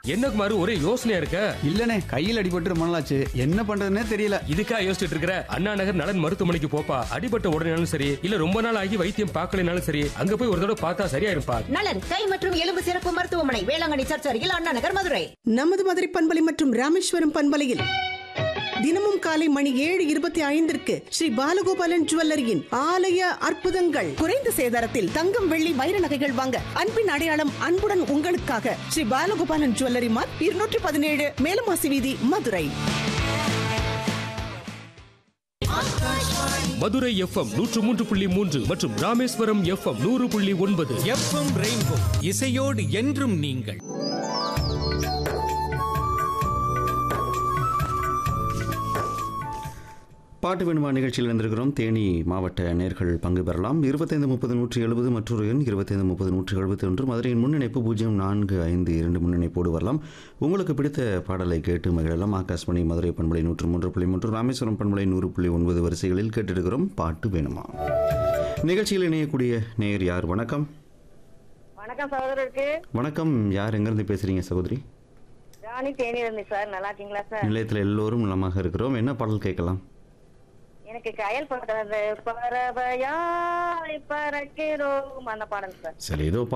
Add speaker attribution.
Speaker 1: என்ன குமார் ஒரே யோசனையா இருக்க
Speaker 2: இல்லனே கையில் அடிபட்டு ரொம்ப நாளாச்சு என்ன பண்றதுன்னே தெரியல
Speaker 1: இதுக்கா யோசிச்சுட்டு இருக்கிற அண்ணா நகர் நலன் மருத்துவமனைக்கு போப்பா அடிபட்ட உடனேனாலும் சரி இல்ல ரொம்ப நாள் ஆகி வைத்தியம் பார்க்கலைனாலும் சரி அங்க போய் ஒரு தடவை பார்த்தா சரியாயிருப்பா
Speaker 3: நலன் கை மற்றும் எலும்பு சிறப்பு மருத்துவமனை வேளாங்கண்ணி சர்ச் அருகில் அண்ணா நகர் மதுரை
Speaker 4: நமது மதுரை பண்பலை மற்றும் ராமேஸ்வரம் பண்பலையில் தினமும் காலை மணி ஏழு இருபத்தி ஐந்திற்கு ஸ்ரீ பாலகோபாலன் ஜுவல்லரியின் ஆலய அற்புதங்கள் குறைந்த சேதாரத்தில் தங்கம் வெள்ளி வைர நகைகள் வாங்க அன்பின் அடையாளம் அன்புடன் உங்களுக்காக ஸ்ரீ பாலகோபாலன் ஜுவல்லரி மார்க் இருநூற்றி பதினேழு மேலமாசி வீதி மதுரை
Speaker 1: மதுரை எஃப்எம் நூற்று மூன்று புள்ளி மூன்று மற்றும் ராமேஸ்வரம் எஃப்எம் நூறு புள்ளி ஒன்பது
Speaker 5: எஃப்எம் ரெயின்போ இசையோடு என்றும் நீங்கள்
Speaker 6: பாட்டு வேணுமா நிகழ்ச்சியில் இருந்திருக்கிறோம் தேனி மாவட்ட நேர்கள் பங்கு பெறலாம் இருபத்தைந்து முப்பது நூற்றி எழுபது மற்றொரு எண் இருபத்தைந்து முப்பது நூற்றி எழுபத்தி ஒன்று மதுரையின் முன்னிணைப்பு பூஜ்ஜியம் நான்கு ஐந்து இரண்டு முன்னிணைப்போடு வரலாம் உங்களுக்கு பிடித்த பாடலை கேட்டு மகிழலாம் ஆகாஷ்மணி மதுரை பண்பலை நூற்று மூன்று புள்ளி மூன்று ராமேஸ்வரம் பண்பலை நூறு புள்ளி ஒன்பது வரிசைகளில் கேட்டிருக்கிறோம் பாட்டு வேணுமா நிகழ்ச்சியில் இணையக்கூடிய நேயர் யார் வணக்கம்
Speaker 7: வணக்கம் சகோதரருக்கு
Speaker 6: வணக்கம் யார் எங்கேருந்து பேசுகிறீங்க சகோதரி
Speaker 7: ராணி தேனி இருந்தேன் சார் நல்லா இருக்கீங்களா சார்
Speaker 6: நிலையத்தில் எல்லோரும் நலமாக இருக்கிறோம் என்ன பாடல் கேட்கலாம்
Speaker 7: எனக்கு கயல் பாடுறது பறவையாய் பறக்கிறோம் அந்த பாடல் சார்
Speaker 6: சரி ஏதோ